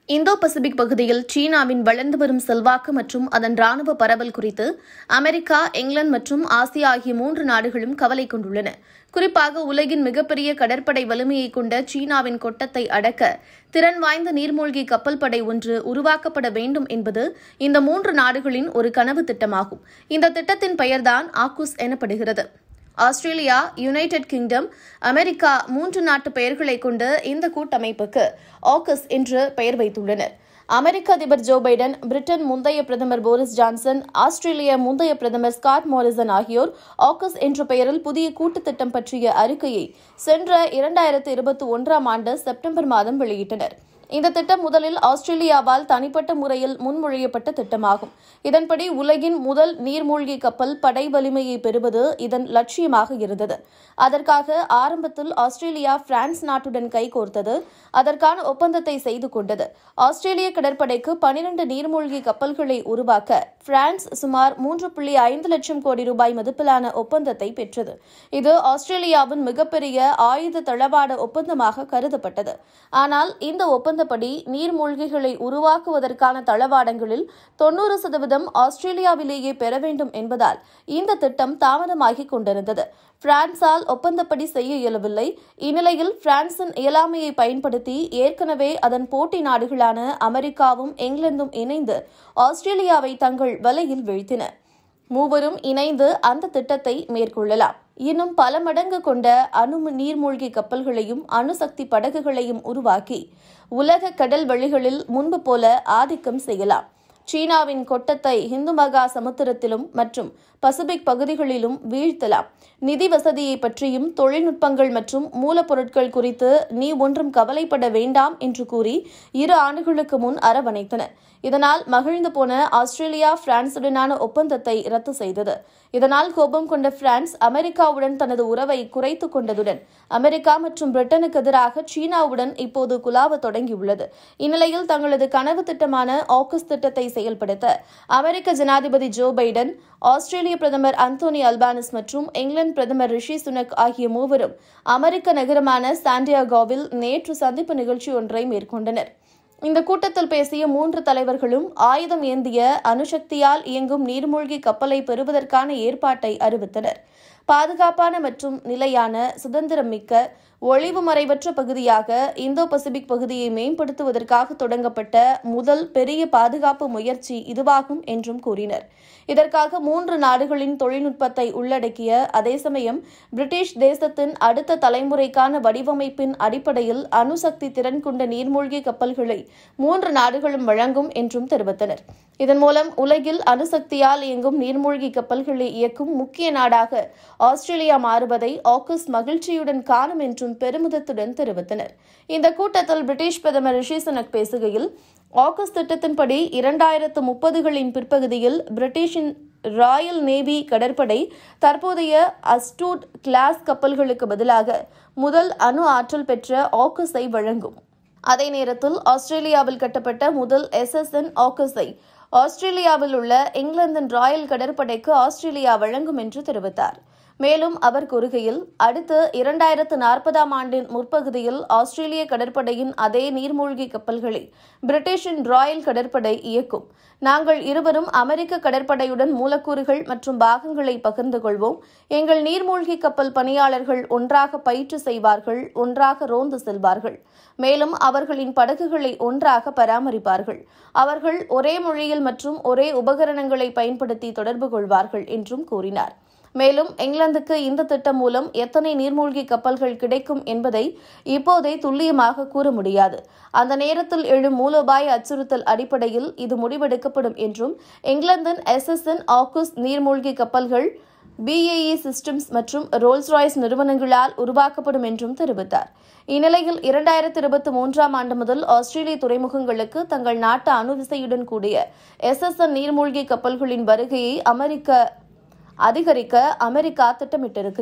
Indo Pacific பகுதியில் சீனாவின் வளர்ந்து வரும் செல்வாக்கு மற்றும் அதன் ராணுவ பரவல் குறித்து அமெரிக்கா இங்கிலாந்து மற்றும் ஆசியா ஆகிய மூன்று நாடுகளும் கவலை கொண்டுள்ளன குறிப்பாக உலகின் மிகப்பெரிய கடற்படை வலிமையை கொண்ட சீனாவின் கொட்டத்தை அடக்க திறன் வாய்ந்த நீர்மூழ்கி கப்பல் படை ஒன்று உருவாக்கப்பட வேண்டும் என்பது இந்த மூன்று நாடுகளின் ஒரு கனவு திட்டமாகும் இந்த திட்டத்தின் பெயர்தான் ஆக்குஸ் எனப்படுகிறது ஆஸ்திரேலியா யுனைடெட் கிங்டம் அமெரிக்கா மூன்று நாட்டு பெயர்களை கொண்டு இந்த கூட்டமைப்புக்கு ஆக்கஸ் என்று பெயர் வைத்துள்ளனர் அமெரிக்க அதிபர் ஜோ பைடன் பிரிட்டன் முந்தைய பிரதமர் போரிஸ் ஜான்சன் ஆஸ்திரேலிய முந்தைய பிரதமர் ஸ்காட் மாரிசன் ஆகியோர் ஆக்கஸ் என்ற பெயரில் புதிய கூட்டுத் திட்டம் பற்றிய அறிக்கையை சென்ற இரண்டாயிரத்து இருபத்தி ஒன்றாம் ஆண்டு செப்டம்பர் மாதம் வெளியிட்டனர் இந்த திட்டம் முதலில் ஆஸ்திரேலியாவால் தனிப்பட்ட முறையில் முன்மொழியப்பட்ட திட்டமாகும் இதன்படி உலகின் முதல் நீர்மூழ்கி கப்பல் படை வலிமையை பெறுவது இதன் லட்சியமாக இருந்தது அதற்காக ஆரம்பத்தில் ஆஸ்திரேலியா பிரான்ஸ் நாட்டுடன் கைகோர்த்தது அதற்கான ஒப்பந்தத்தை செய்து கொண்டது ஆஸ்திரேலிய கடற்படைக்கு பனிரண்டு நீர்மூழ்கி கப்பல்களை உருவாக்க பிரான்ஸ் சுமார் மூன்று புள்ளி ஐந்து லட்சம் கோடி ரூபாய் மதிப்பிலான ஒப்பந்தத்தை பெற்றது இது ஆஸ்திரேலியாவின் மிகப்பெரிய ஆயுத தளவாட ஒப்பந்தமாக கருதப்பட்டது ஆனால் இந்த ஒப்பந்தப்படி நீர்மூழ்கிகளை உருவாக்குவதற்கான தளவாடங்களில் தொன்னூறு சதவீதம் ஆஸ்திரேலியாவிலேயே பெற வேண்டும் என்பதால் இந்த திட்டம் தாமதமாகிக் கொண்டிருந்தது பிரான்சால் ஒப்பந்தப்படி செய்ய இயலவில்லை இந்நிலையில் பிரான்சின் இயலாமையை பயன்படுத்தி ஏற்கனவே அதன் போட்டி நாடுகளான அமெரிக்காவும் இங்கிலாந்தும் இணைந்து ஆஸ்திரேலியாவை தங்கள் வலையில் வீழ்த்தின மூவரும் இணைந்து அந்த திட்டத்தை மேற்கொள்ளலாம் இன்னும் பல மடங்கு கொண்ட அணு நீர்மூழ்கி கப்பல்களையும் அணுசக்தி படகுகளையும் உருவாக்கி உலக கடல் வழிகளில் முன்பு போல ஆதிக்கம் செய்யலாம் சீனாவின் கொட்டத்தை இந்து மகா சமுத்திரத்திலும் மற்றும் பசிபிக் பகுதிகளிலும் வீழ்த்தலாம் நிதி வசதியை பற்றியும் தொழில்நுட்பங்கள் மற்றும் மூலப்பொருட்கள் குறித்து நீ ஒன்றும் கவலைப்பட வேண்டாம் என்று கூறி இரு ஆண்டுகளுக்கு முன் அரவணைத்தன இதனால் மகிழ்ந்து போன ஆஸ்திரேலியா பிரான்சுடனான ஒப்பந்தத்தை ரத்து செய்தது இதனால் கோபம் கொண்ட பிரான்ஸ் அமெரிக்காவுடன் தனது உறவை குறைத்துக் கொண்டதுடன் அமெரிக்கா மற்றும் பிரிட்டனுக்கு எதிராக சீனாவுடன் இப்போது குலாவ தொடங்கியுள்ளது இந்நிலையில் தங்களது கனவு திட்டமான ஆகஸ்ட் திட்டத்தை செயல்படுத்த அமெரிக்க ஜனாதிபதி ஜோ பைடன் ஆஸ்திரேலிய பிரதமர் அந்தோனி அல்பானிஸ் மற்றும் இங்கிலாந்து பிரதமர் ரிஷி சுனக் ஆகிய மூவரும் அமெரிக்க நகரமான சாண்டியாகோவில் நேற்று சந்திப்பு நிகழ்ச்சி ஒன்றை மேற்கொண்டனர் இந்த கூட்டத்தில் பேசிய மூன்று தலைவர்களும் ஆயுதம் ஏந்திய அணுசக்தியால் இயங்கும் நீர்மூழ்கி கப்பலை பெறுவதற்கான ஏற்பாட்டை அறிவித்தனர் பாதுகாப்பான மற்றும் நிலையான சுதந்திரம் மிக்க ஒளிவு மறைவற்ற பகுதியாக இந்தோ பசிபிக் பகுதியை மேம்படுத்துவதற்காக தொடங்கப்பட்ட முதல் பெரிய பாதுகாப்பு முயற்சி இதுவாகும் என்றும் கூறினர் இதற்காக மூன்று நாடுகளின் தொழில்நுட்பத்தை உள்ளடக்கிய அதே சமயம் பிரிட்டிஷ் தேசத்தின் அடுத்த தலைமுறைக்கான வடிவமைப்பின் அடிப்படையில் அணுசக்தி திறன் கொண்ட நீர்மூழ்கி கப்பல்களை மூன்று நாடுகளும் வழங்கும் என்றும் தெரிவித்தனர் இதன் மூலம் உலகில் அணுசக்தியால் இயங்கும் நீர்மூழ்கி கப்பல்களை இயக்கும் முக்கிய நாடாக ஆஸ்திரேலியா மாறுவதை ஆகஸ்ட் மகிழ்ச்சியுடன் காணும் என்றும் பெருமிதத்துடன் தெரிவித்தனர் இந்த கூட்டத்தில் பிரிட்டிஷ் பிரதமர் ரிஷி சுனக் பேசுகையில் ஆகஸ்ட் திட்டத்தின்படி இரண்டாயிரத்து முப்பதுகளின் பிற்பகுதியில் பிரிட்டிஷின் ராயல் நேவி கடற்படை தற்போதைய அஸ்டூட் கிளாஸ் கப்பல்களுக்கு பதிலாக முதல் அணு ஆற்றல் பெற்ற ஆக்கஸை வழங்கும் அதே நேரத்தில் ஆஸ்திரேலியாவில் கட்டப்பட்ட முதல் எஸ்எஸ்என் ஆக்கஸை ஆஸ்திரேலியாவில் உள்ள இங்கிலாந்தின் ராயல் கடற்படைக்கு ஆஸ்திரேலியா வழங்கும் என்று தெரிவித்தார் மேலும் அவர் கூறுகையில் அடுத்து இரண்டாயிரத்து நாற்பதாம் ஆண்டின் முற்பகுதியில் ஆஸ்திரேலிய கடற்படையின் அதே நீர்மூழ்கி கப்பல்களை பிரிட்டிஷின் ராயல் கடற்படை இயக்கும் நாங்கள் இருவரும் அமெரிக்க கடற்படையுடன் மூலக்கூறுகள் மற்றும் பாகங்களை பகிர்ந்து கொள்வோம் எங்கள் நீர்மூழ்கி கப்பல் பணியாளர்கள் ஒன்றாக பயிற்சி செய்வார்கள் ஒன்றாக ரோந்து செல்வார்கள் மேலும் அவர்களின் படகுகளை ஒன்றாக பராமரிப்பார்கள் அவர்கள் ஒரே மொழியில் மற்றும் ஒரே உபகரணங்களை பயன்படுத்தி தொடர்பு கொள்வார்கள் என்றும் கூறினார் மேலும் இங்கிலாந்துக்கு இந்த திட்டம் மூலம் எத்தனை நீர்மூழ்கி கப்பல்கள் கிடைக்கும் என்பதை இப்போதே துல்லியமாக கூற முடியாது அந்த நேரத்தில் எழும் மூலோபாய அச்சுறுத்தல் அடிப்படையில் இது முடிவெடுக்கப்படும் என்றும் இங்கிலாந்தின் எஸ்எஸ்என் ஆக்குஸ் நீர்மூழ்கி கப்பல்கள் பிஏஇ சிஸ்டம்ஸ் மற்றும் ரோல்ஸ் ராய்ஸ் நிறுவனங்களால் உருவாக்கப்படும் என்றும் தெரிவித்தார் இந்நிலையில் இரண்டாயிரத்தி இருபத்தி மூன்றாம் ஆண்டு முதல் ஆஸ்திரேலிய துறைமுகங்களுக்கு தங்கள் நாட்டு அணுவிசையுடன் கூடிய எஸ்எஸ்என் நீர்மூழ்கி கப்பல்களின் வருகையை அமெரிக்க அதிகரிக்க அமெரிக்கா திட்டமிட்டிருக்கிறது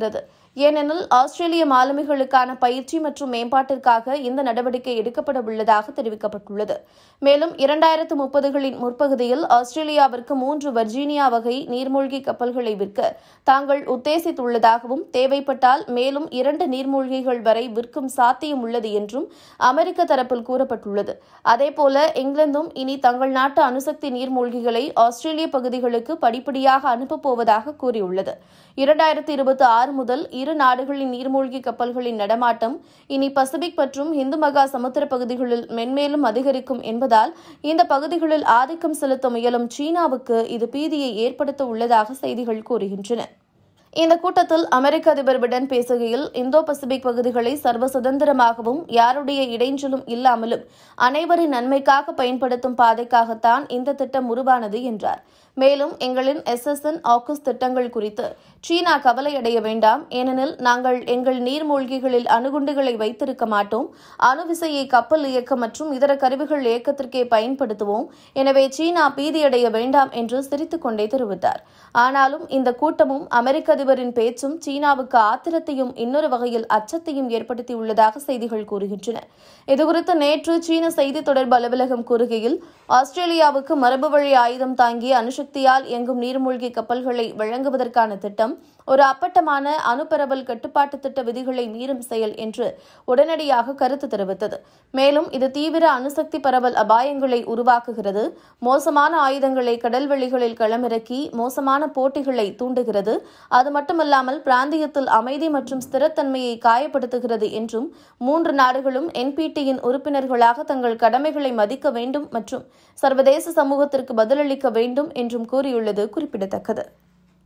ஏனெனில் ஆஸ்திரேலிய மாலுமிகளுக்கான பயிற்சி மற்றும் மேம்பாட்டிற்காக இந்த நடவடிக்கை எடுக்கப்பட உள்ளதாக தெரிவிக்கப்பட்டுள்ளது மேலும் இரண்டாயிரத்து முப்பதுகளின் முற்பகுதியில் ஆஸ்திரேலியாவிற்கு மூன்று வர்ஜீனியா வகை நீர்மூழ்கி கப்பல்களை விற்க தாங்கள் உத்தேசித்துள்ளதாகவும் தேவைப்பட்டால் மேலும் இரண்டு நீர்மூழ்கிகள் வரை விற்கும் சாத்தியம் உள்ளது என்றும் அமெரிக்க தரப்பில் கூறப்பட்டுள்ளது அதேபோல இங்கிலாந்தும் இனி தங்கள் நாட்டு அணுசக்தி நீர்மூழ்கிகளை ஆஸ்திரேலிய பகுதிகளுக்கு படிப்படியாக அனுப்பப் போவதாக கூறியுள்ளது இரண்டாயிரத்தி இருபத்தி ஆறு முதல் இரு நாடுகளின் நீர்மூழ்கி கப்பல்களின் நடமாட்டம் இனி பசிபிக் மற்றும் இந்து மகா சமுத்திர பகுதிகளில் மென்மேலும் அதிகரிக்கும் என்பதால் இந்த பகுதிகளில் ஆதிக்கம் செலுத்த முயலும் சீனாவுக்கு இது பீதியை ஏற்படுத்த உள்ளதாக செய்திகள் கூறுகின்றன இந்த கூட்டத்தில் அமெரிக்க அதிபர் பிடன் பேசுகையில் இந்தோ பசிபிக் பகுதிகளை சர்வ சுதந்திரமாகவும் யாருடைய இடைஞ்சலும் இல்லாமலும் அனைவரின் நன்மைக்காக பயன்படுத்தும் பாதைக்காகத்தான் இந்த திட்டம் உருவானது என்றார் மேலும் எங்களின் எஸ்எஸ்என் ஆக்குஸ் திட்டங்கள் குறித்து சீனா கவலையடைய வேண்டாம் ஏனெனில் நாங்கள் எங்கள் நீர்மூழ்கிகளில் அணுகுண்டுகளை வைத்திருக்க மாட்டோம் அணுவிசையை கப்பல் இயக்கம் மற்றும் இதர கருவிகள் இயக்கத்திற்கே பயன்படுத்துவோம் எனவே சீனா பீதியடைய வேண்டாம் என்று சிரித்துக் கொண்டே தெரிவித்தார் ஆனாலும் இந்த கூட்டமும் அமெரிக்க அதிபரின் பேச்சும் சீனாவுக்கு ஆத்திரத்தையும் இன்னொரு வகையில் அச்சத்தையும் ஏற்படுத்தியுள்ளதாக செய்திகள் கூறுகின்றன இதுகுறித்து நேற்று சீன செய்தி தொடர்பு அலுவலகம் கூறுகையில் ஆஸ்திரேலியாவுக்கு மரபு வழி ஆயுதம் தாங்கிய அணுசக்தியால் இயங்கும் நீர்மூழ்கி கப்பல்களை வழங்குவதற்கான திட்டம் ஒரு அப்பட்டமான அணுப்பரவல் கட்டுப்பாட்டு திட்ட விதிகளை மீறும் செயல் என்று உடனடியாக கருத்து தெரிவித்தது மேலும் இது தீவிர அணுசக்தி பரவல் அபாயங்களை உருவாக்குகிறது மோசமான ஆயுதங்களை கடல்வெளிகளில் களமிறக்கி மோசமான போட்டிகளை தூண்டுகிறது அது மட்டுமல்லாமல் பிராந்தியத்தில் அமைதி மற்றும் ஸ்திரத்தன்மையை காயப்படுத்துகிறது என்றும் மூன்று நாடுகளும் என்பிடியின் உறுப்பினர்களாக தங்கள் கடமைகளை மதிக்க வேண்டும் மற்றும் சர்வதேச சமூகத்திற்கு பதிலளிக்க வேண்டும் என்றும் கூறியுள்ளது குறிப்பிடத்தக்கது